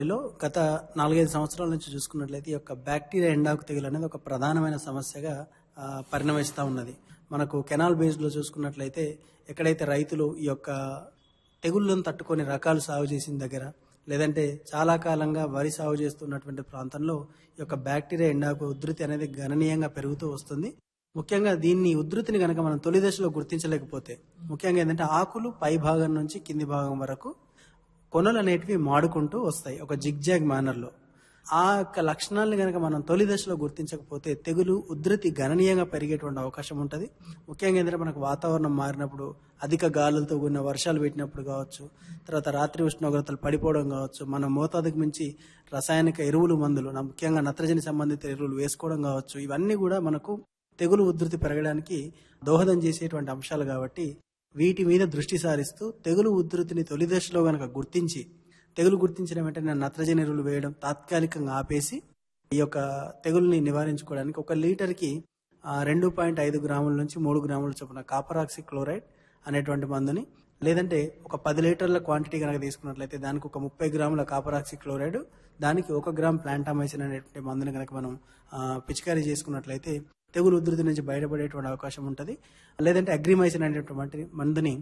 లో గత నాలుగైదు సంవత్సరాల నుంచి చూసుకున్నట్లయితే ఈ యొక్క బ్యాక్టీరియా ఎండాకు తెగులు అనేది ఒక ప్రధానమైన సమస్యగా ఆ, పరిణమిస్తూ ఉన్నది మనకు కెనాల్ బేస్డ్ లో చూసుకున్నట్లయితే ఎక్కడైతే రైతులు ఈ యొక్క తెగుళ్ళను తట్టుకొని రకాలు సాగు చేసిన దగ్గర లేదంటే చాలా కాలంగా వరి సాగు చేస్తున్నటువంటి ప్రాంతంలో ఈ యొక్క బ్యాక్టీరియా ఎండాకు ఉధృతి అనేది గణనీయంగా పెరుగుతూ వస్తుంది ముఖ్యంగా దీన్ని ఉధృతిని కనుక మనం తొలి దశలో గుర్తించలేకపోతే ముఖ్యంగా ఏంటంటే ఆకులు పై భాగం నుంచి కింది భాగం వరకు కొనలు అనేటివి మాడుకుంటూ వస్తాయి ఒక జిగ్జాగ్ మేనర్లో ఆ యొక్క లక్షణాలను కనుక మనం తొలి దశలో గుర్తించకపోతే తెగులు ఉధృతి గణనీయంగా పెరిగేటువంటి అవకాశం ఉంటుంది ముఖ్యంగా ఏంటంటే మనకు వాతావరణం మారినప్పుడు అధిక గాలులతో కూడిన వర్షాలు పెట్టినప్పుడు కావచ్చు తర్వాత రాత్రి ఉష్ణోగ్రతలు పడిపోవడం కావచ్చు మన మోతాదుకు మించి రసాయనిక ఎరువులు మందులు నా- ముఖ్యంగా నత్రజని సంబంధిత ఎరువులు వేసుకోవడం కావచ్చు ఇవన్నీ కూడా మనకు తెగులు ఉధృతి పెరగడానికి దోహదం చేసేటువంటి అంశాలు కాబట్టి వీటి మీద దృష్టి సారిస్తూ తెగులు ఉధృతిని తొలి దశలో గనక గుర్తించి తెగులు గుర్తించిన వెంటనే నత్రజని ఎరువులు వేయడం తాత్కాలికంగా ఆపేసి ఈ యొక్క తెగుల్ని నివారించుకోవడానికి ఒక లీటర్కి ఆ, రెండు పాయింట్ ఐదు గ్రాముల నుంచి మూడు గ్రాముల చొప్పున కాపరాక్సి క్లోరైడ్ అనేటువంటి మందుని లేదంటే ఒక పది లీటర్ల క్వాంటిటీ కనుక తీసుకున్నట్లయితే దానికి ఒక ముప్పై గ్రాముల కాపరాక్సి క్లోరైడ్ దానికి ఒక గ్రామ్ ప్లాంటామైసిన్ అనేటువంటి మందుని కనుక మనం ఆ, పిచికారీ చేసుకున్నట్లయితే తెగులు ఉధృతి నుంచి బయటపడేటువంటి అవకాశం ఉంటుంది లేదంటే అగ్రిమైసిన్ అనేటువంటి మందుని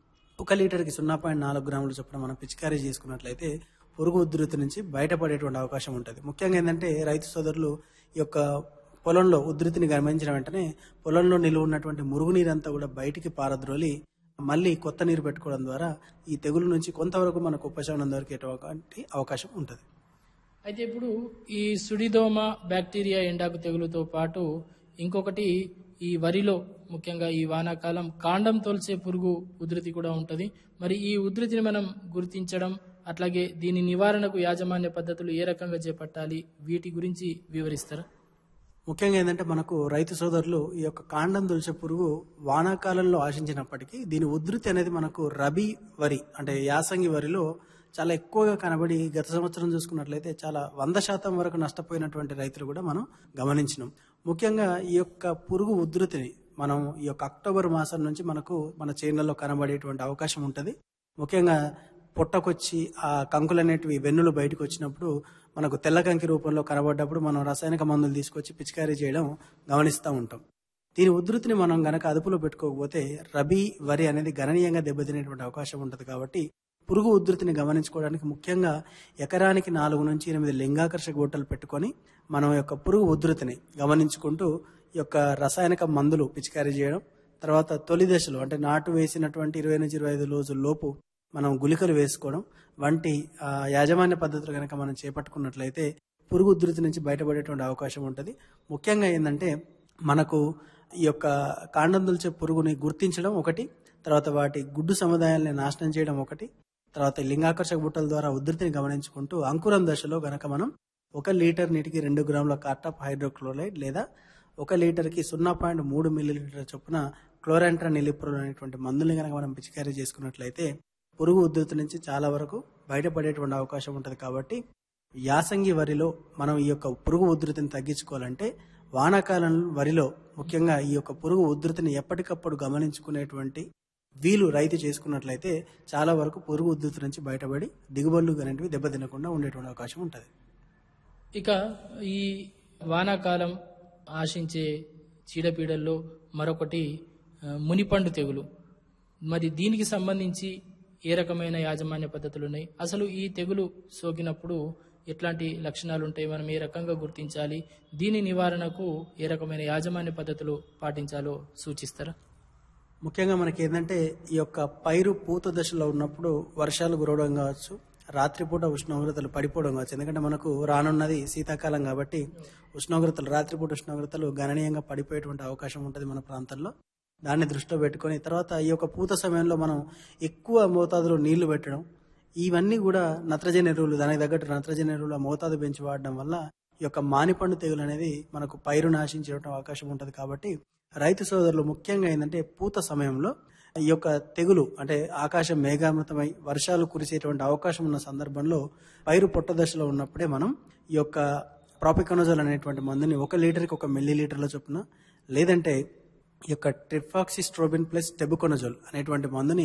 ఒక లీటర్కి సున్నా పాయింట్ నాలుగు గ్రాముల చొప్పున మనం పిచికారీ చేసుకున్నట్లయితే పురుగు ఉధృతి నుంచి బయటపడేటువంటి అవకాశం ఉంటుంది ముఖ్యంగా ఏంటంటే రైతు సోదరులు ఈ యొక్క పొలంలో ఉధృతిని గమనించిన వెంటనే పొలంలో నిలువ ఉన్నటువంటి మురుగునీరంతా కూడా బయటికి పారద్రోలి మళ్ళీ కొత్త నీరు పెట్టుకోవడం ద్వారా ఈ తెగులు నుంచి కొంతవరకు మనకు ఉపశమనం దొరికేటువంటి అవకాశం ఉంటుంది అయితే ఇప్పుడు ఈ సుడిదోమ బ్యాక్టీరియా ఎండాకు తెగులుతో పాటు ఇంకొకటి ఈ వరిలో ముఖ్యంగా ఈ వానాకాలం కాండం తొలిచే పురుగు ఉధృతి కూడా ఉంటుంది మరి ఈ ఉధృతిని మనం గుర్తించడం అట్లాగే దీని నివారణకు యాజమాన్య పద్ధతులు ఏ రకంగా చేపట్టాలి వీటి గురించి వివరిస్తారా ముఖ్యంగా ఏంటంటే మనకు రైతు సోదరులు ఈ యొక్క కాండం దులిచే పురుగు వానాకాలంలో ఆశించినప్పటికీ దీని ఉధృతి అనేది మనకు రబీ వరి అంటే యాసంగి వరిలో చాలా ఎక్కువగా కనబడి గత సంవత్సరం చూసుకున్నట్లయితే చాలా వంద శాతం వరకు నష్టపోయినటువంటి రైతులు కూడా మనం గమనించినాం ముఖ్యంగా ఈ యొక్క పురుగు ఉధృతిని మనం ఈ యొక్క అక్టోబర్ మాసం నుంచి మనకు మన చేనులలో కనబడేటువంటి అవకాశం ఉంటుంది ముఖ్యంగా పొట్టకొచ్చి ఆ కంకులు అనేటివి వెన్నులు బయటకు వచ్చినప్పుడు మనకు తెల్ల కంకి రూపంలో కనబడ్డప్పుడు మనం రసాయనిక మందులు తీసుకొచ్చి పిచికారీ చేయడం గమనిస్తూ ఉంటాం దీని ఉధృతిని మనం గనక అదుపులో పెట్టుకోకపోతే రబీ వరి అనేది గణనీయంగా దెబ్బతినేటువంటి అవకాశం ఉంటుంది కాబట్టి పురుగు ఉధృతిని గమనించుకోవడానికి ముఖ్యంగా ఎకరానికి నాలుగు నుంచి ఎనిమిది లింగాకర్షక గుట్టలు పెట్టుకొని మనం యొక్క పురుగు ఉధృతిని గమనించుకుంటూ ఈ యొక్క రసాయనిక మందులు పిచికారీ చేయడం తర్వాత తొలి దశలో అంటే నాటు వేసినటువంటి ఇరవై నుంచి ఇరవై ఐదు రోజుల లోపు మనం గుళికలు వేసుకోవడం వంటి ఆ, యాజమాన్య పద్ధతులు కనుక మనం చేపట్టుకున్నట్లయితే పురుగు ఉధృతి నుంచి బయటపడేటువంటి అవకాశం ఉంటుంది ముఖ్యంగా ఏంటంటే మనకు ఈ యొక్క కాండం దుల్చే పురుగుని గుర్తించడం ఒకటి తర్వాత వాటి గుడ్డు సముదాయాల్ని నాశనం చేయడం ఒకటి తర్వాత లింగాకర్షక బుట్టల ద్వారా ఉధృతిని గమనించుకుంటూ అంకురం దశలో గనక మనం ఒక లీటర్ నీటికి రెండు గ్రాముల కార్టాప్ హైడ్రోక్లోరైడ్ లేదా ఒక లీటర్కి సున్నా పాయింట్ మూడు మిల్లీలీటర్ చొప్పున క్లోరాంట్రా నిలిప్రోల్ అనేటువంటి మందుల్ని కనుక మనం పిచికారీ చేసుకున్నట్లయితే పురుగు ఉధృతి నుంచి చాలా వరకు బయటపడేటువంటి అవకాశం ఉంటుంది కాబట్టి యాసంగి వరిలో మనం ఈ యొక్క పురుగు ఉధృతిని తగ్గించుకోవాలంటే వానాకాలం వరిలో ముఖ్యంగా ఈ యొక్క పురుగు ఉధృతిని ఎప్పటికప్పుడు గమనించుకునేటువంటి వీలు రైతు చేసుకున్నట్లయితే చాలా వరకు పురుగు ఉధృతి నుంచి బయటపడి దిగుబడులు అనేటివి దెబ్బతినకుండా ఉండేటువంటి అవకాశం ఉంటుంది ఇక ఈ వానాకాలం ఆశించే చీడపీడల్లో మరొకటి ఆ, మునిపండు తెగులు మరి దీనికి సంబంధించి ఏ రకమైన యాజమాన్య పద్ధతులు ఉన్నాయి అసలు ఈ తెగులు సోకినప్పుడు ఎట్లాంటి లక్షణాలు ఉంటాయి మనం ఏ రకంగా గుర్తించాలి దీని నివారణకు ఏ రకమైన యాజమాన్య పద్ధతులు పాటించాలో సూచిస్తారా ముఖ్యంగా మనకి ఏంటంటే ఈ యొక్క పైరు పూత దశలో ఉన్నప్పుడు వర్షాలు కురవడం కావచ్చు రాత్రిపూట ఉష్ణోగ్రతలు పడిపోవడం కావచ్చు ఎందుకంటే మనకు రానున్నది శీతాకాలం కాబట్టి ఉష్ణోగ్రతలు రాత్రిపూట ఉష్ణోగ్రతలు గణనీయంగా పడిపోయేటువంటి అవకాశం ఉంటుంది మన ప్రాంతంలో దాన్ని దృష్టిలో పెట్టుకొని తర్వాత ఈ యొక్క పూత సమయంలో మనం ఎక్కువ మోతాదులో నీళ్లు పెట్టడం ఇవన్నీ కూడా నత్రజని ఎరువులు దానికి తగ్గట్టు నత్రజని ఎరువుల మోతాదు పెంచి వాడడం వల్ల ఈ యొక్క మానిపండు తెగులు అనేది మనకు పైరు నాశించే అవకాశం ఉంటుంది కాబట్టి రైతు సోదరులు ముఖ్యంగా ఏంటంటే పూత సమయంలో ఈ యొక్క తెగులు అంటే ఆకాశం మేఘామృతమై వర్షాలు కురిసేటువంటి అవకాశం ఉన్న సందర్భంలో పైరు పొట్ట దశలో ఉన్నప్పుడే మనం ఈ యొక్క ప్రాపికనోజల్ అనేటువంటి మందుని ఒక లీటర్కి ఒక మిల్లీ లీటర్ల చొప్పున లేదంటే ఈ యొక్క ట్రిఫాక్సిస్ట్రోబిన్ ప్లస్ టెబుకొనజోల్ అనేటువంటి మందుని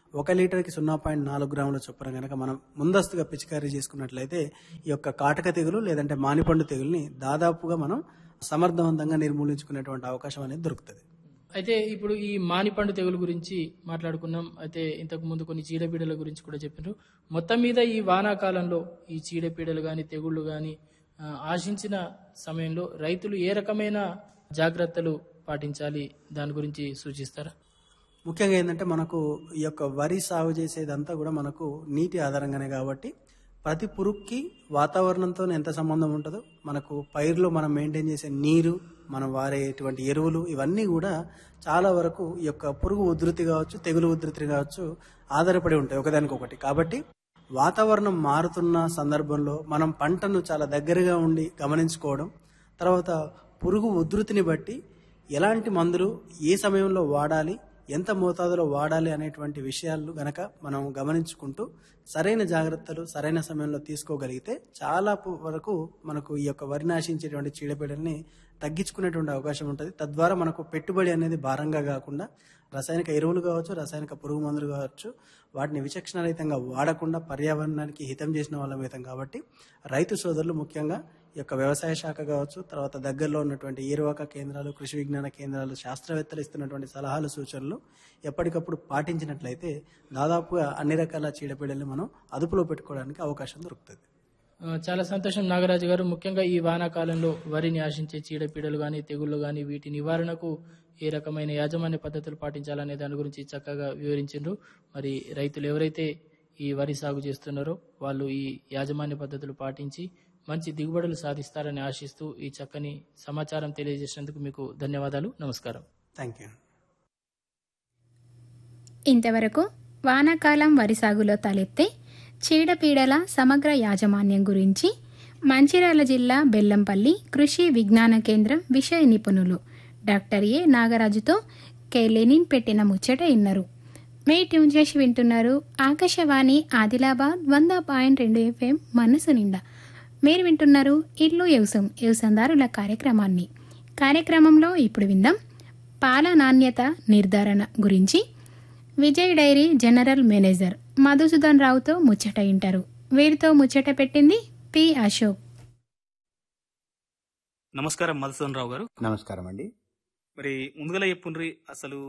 ఒక లీటర్కి సున్నా పాయింట్ నాలుగు గ్రాముల చొప్పున కనుక మనం ముందస్తుగా పిచికారీ చేసుకున్నట్లయితే ఈ యొక్క కాటక తెగులు లేదంటే మానిపండు తెగుల్ని దాదాపుగా మనం సమర్థవంతంగా నిర్మూలించుకునేటువంటి అవకాశం అనేది దొరుకుతుంది అయితే ఇప్పుడు ఈ మానిపండు తెగులు గురించి మాట్లాడుకున్నాం అయితే ఇంతకు ముందు కొన్ని చీడపీడల గురించి కూడా చెప్పారు మొత్తం మీద ఈ వానాకాలంలో ఈ చీడపీడలు కానీ తెగుళ్ళు కానీ ఆశించిన సమయంలో రైతులు ఏ రకమైన జాగ్రత్తలు పాటించాలి దాని గురించి సూచిస్తారా ముఖ్యంగా ఏంటంటే మనకు ఈ యొక్క వరి సాగు చేసేదంతా కూడా మనకు నీటి ఆధారంగానే కాబట్టి ప్రతి పురుగుకి వాతావరణంతో ఎంత సంబంధం ఉంటుందో మనకు పైరులో మనం మెయింటైన్ చేసే నీరు మనం వాడేటువంటి ఎరువులు ఇవన్నీ కూడా చాలా వరకు ఈ యొక్క పురుగు ఉధృతి కావచ్చు తెగులు ఉధృతి కావచ్చు ఆధారపడి ఉంటాయి ఒకదానికొకటి కాబట్టి వాతావరణం మారుతున్న సందర్భంలో మనం పంటను చాలా దగ్గరగా ఉండి గమనించుకోవడం తర్వాత పురుగు ఉధృతిని బట్టి ఎలాంటి మందులు ఏ సమయంలో వాడాలి ఎంత మోతాదులో వాడాలి అనేటువంటి విషయాలు గనక మనం గమనించుకుంటూ సరైన జాగ్రత్తలు సరైన సమయంలో తీసుకోగలిగితే చాలా పు- వరకు మనకు ఈ యొక్క వరి నాశించేటువంటి చీడపీడల్ని తగ్గించుకునేటువంటి అవకాశం ఉంటుంది తద్వారా మనకు పెట్టుబడి అనేది భారంగా కాకుండా రసాయనిక ఎరువులు కావచ్చు రసాయనిక పురుగు మందులు కావచ్చు వాటిని విచక్షణరహితంగా వాడకుండా పర్యావరణానికి హితం చేసిన వాళ్ళం అవుతాం కాబట్టి రైతు సోదరులు ముఖ్యంగా ఈ యొక్క వ్యవసాయ శాఖ కావచ్చు తర్వాత దగ్గరలో ఉన్నటువంటి ఏరువాక కేంద్రాలు కృషి విజ్ఞాన కేంద్రాలు శాస్త్రవేత్తలు ఇస్తున్నటువంటి సలహాలు సూచనలు ఎప్పటికప్పుడు పాటించినట్లయితే దాదాపుగా అన్ని రకాల చీడపీడల్ని మనం అదుపులో పెట్టుకోవడానికి అవకాశం దొరుకుతుంది ఆ, చాలా సంతోషం నాగరాజు గారు ముఖ్యంగా ఈ వానాకాలంలో వరిని ఆశించే చీడపీడలు కానీ తెగుళ్ళు కానీ వీటి నివారణకు ఏ రకమైన యాజమాన్య పద్ధతులు పాటించాలనే దాని గురించి చక్కగా వివరించారు మరి రైతులు ఎవరైతే ఈ వరి సాగు చేస్తున్నారో వాళ్ళు ఈ యాజమాన్య పద్ధతులు పాటించి మంచి దిగుబడులు సాధిస్తారని ఆశిస్తూ ఈ చక్కని సమాచారం తెలియజేసినందుకు మీకు ధన్యవాదాలు నమస్కారం థ్యాంక్ యూ ఇంతవరకు వానాకాలం వరి సాగులో తలెత్తే చీడపీడల సమగ్ర యాజమాన్యం గురించి మంచిర్యాల జిల్లా బెల్లంపల్లి కృషి విజ్ఞాన కేంద్రం విషయ నిపుణులు డాక్టర్ ఏ నాగరాజుతో కె లెనిన్ పెట్టిన ముచ్చట ఇన్నారు మే ట్యూన్ చేసి వింటున్నారు ఆకాశవాణి ఆదిలాబాద్ వంద పాయింట్ రెండు ఎఫ్ఎం మనసు నిండా మీరు వింటున్నారు ఇల్లు వ్యవసం వ్యవసందారుల కార్యక్రమాన్ని కార్యక్రమంలో ఇప్పుడు విందాం పాల నాణ్యత నిర్ధారణ గురించి Vijay dairy general manager Madhusudan రావుతో ముచ్చట ఇంటారు వీరితో ముచ్చట పెట్టింది పి అశోక్ నమస్కారం మధుసూదన్ రావు గారు నమస్కారం అండి మరి ముందుగా చెప్పుండ్రి అసలు